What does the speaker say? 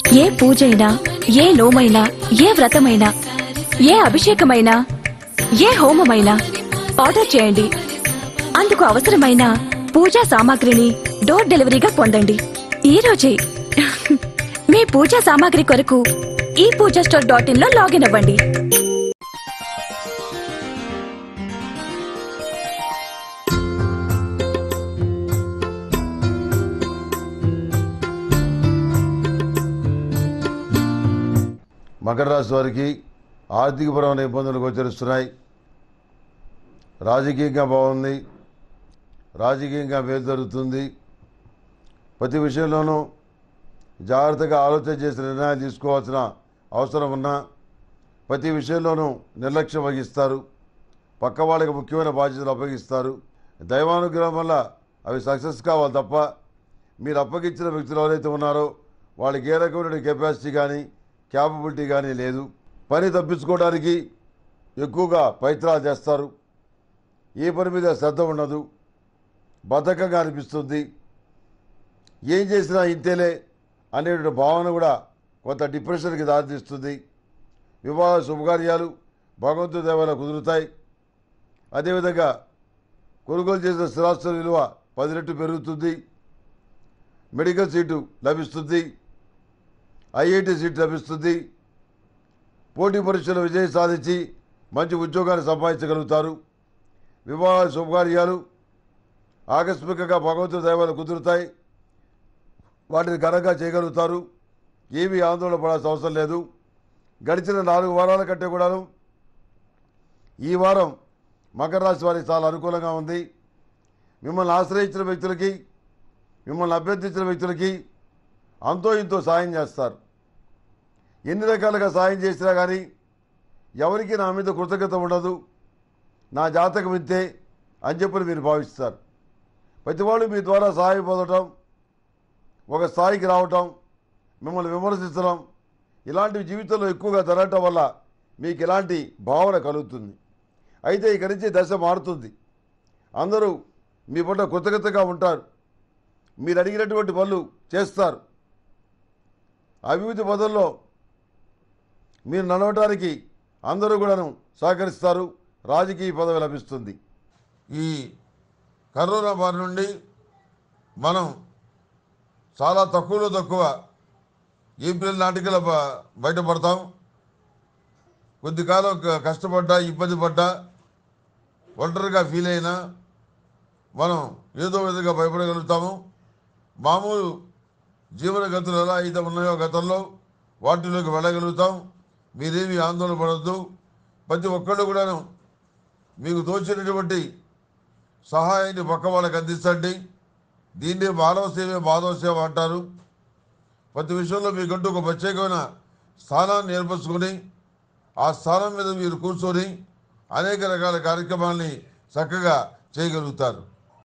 ఏ పూజైనా ఏ నోమైనా ఏ వ్రతమైనా ఏ అభిషేకమైనా ఏ హోమమైనా ఆర్డర్ చేయండి అందుకు అవసరమైన పూజా సామాగ్రిని డోర్ డెలివరీగా పొందండి ఈ రోజే మీ పూజా సామాగ్రి కొరకు ఈ పూజా స్టోర్ డాట్ ఇన్ లో లాగిన్ అవ్వండి మకర రాశి వారికి ఆర్థికపరమైన ఇబ్బందులు గోచరిస్తున్నాయి రాజకీయంగా బాగుంది రాజకీయంగా మేలు జరుగుతుంది ప్రతి విషయంలోనూ జాగ్రత్తగా ఆలోచన చేసి నిర్ణయాలు తీసుకోవాల్సిన అవసరం ఉన్నా ప్రతి విషయంలోనూ నిర్లక్ష్యం వహిస్తారు పక్క వాళ్ళకి ముఖ్యమైన బాధ్యతలు అప్పగిస్తారు దైవానుగ్రహం వల్ల అవి సక్సెస్ కావాలి తప్ప మీరు అప్పగించిన వ్యక్తులు ఎవరైతే ఉన్నారో వాళ్ళకి ఏ రకమైన కెపాసిటీ కానీ క్యాపబిలిటీ కానీ లేదు పని తప్పించుకోవడానికి ఎక్కువగా ప్రయత్నాలు చేస్తారు ఏ పని మీద శ్రద్ధ ఉండదు బద్ధకంగా అనిపిస్తుంది ఏం చేసినా ఇంతేలే అనేటువంటి భావన కూడా కొంత డిప్రెషన్కి దారితీస్తుంది వివాహ శుభకార్యాలు భగవంతుడి దేవాల కుదురుతాయి అదేవిధంగా కొనుగోలు చేసిన స్థిరాస్తుల విలువ పది రెట్లు పెరుగుతుంది మెడికల్ సీటు లభిస్తుంది ఐఐటి సీట్ లభిస్తుంది పోటీ పరీక్షలో విజయం సాధించి మంచి ఉద్యోగాన్ని సంపాదించగలుగుతారు వివాహ శుభకార్యాలు ఆకస్మికంగా భగవంతుడి దైవాలు కుదురుతాయి వాటిని ఘనంగా చేయగలుగుతారు ఏమీ ఆందోళన పడాల్సిన అవసరం లేదు గడిచిన నాలుగు వారాల కంటే కూడాను ఈ వారం మకర రాశి వారికి చాలా అనుకూలంగా ఉంది మిమ్మల్ని ఆశ్రయించిన వ్యక్తులకి మిమ్మల్ని అభ్యర్థించిన వ్యక్తులకి అంతో ఇంతో సాయం చేస్తారు ఎన్ని రకాలుగా సాయం చేసినా కానీ ఎవరికి నా మీద కృతజ్ఞత ఉండదు నా జాతకం ఇంతే అని చెప్పని మీరు భావిస్తారు ప్రతి వాళ్ళు మీ ద్వారా సహాయం పొందటం ఒక స్థాయికి రావటం మిమ్మల్ని విమర్శించడం ఇలాంటివి జీవితంలో ఎక్కువగా జరగటం వల్ల మీకు ఇలాంటి భావన కలుగుతుంది అయితే ఇక్కడి నుంచి దశ మారుతుంది అందరూ మీ పట్ల కృతజ్ఞతగా ఉంటారు మీరు అడిగినటువంటి పనులు చేస్తారు అభివృద్ధి పదంలో మీరు నడవటానికి అందరూ కూడాను సహకరిస్తారు రాజకీయ పదవి లభిస్తుంది ఈ కరోనా బారి నుండి మనం చాలా తక్కువలో తక్కువ ఏప్రిల్ నాటికల బ- బయటపడతాం కొద్ది కాలం క- కష్టపడ్డా ఇబ్బంది పడ్డా ఒంటరిగా ఫీల్ అయినా మనం ఏదో విధంగా భయపడగలుగుతాము మామూలు జీవన గతులు ఎలా అయితే ఉన్నాయో గతంలో వాటిలోకి వెళ్ళగలుగుతాం మీరేమీ ఆందోళన పడద్దు ప్రతి ఒక్కళ్ళు కూడాను మీకు తోచినటువంటి సహాయాన్ని పక్క వాళ్ళకి అందించండి దీన్నే మానవ సేవే మాధవ సేవ అంటారు ప్రతి విషయంలో మీకంటూ ఒక ప్రత్యేకమైన స్థానాన్ని ఏర్పరచుకొని ఆ స్థానం మీద మీరు కూర్చొని అనేక రకాల కార్యక్రమాల్ని చక్కగా చేయగలుగుతారు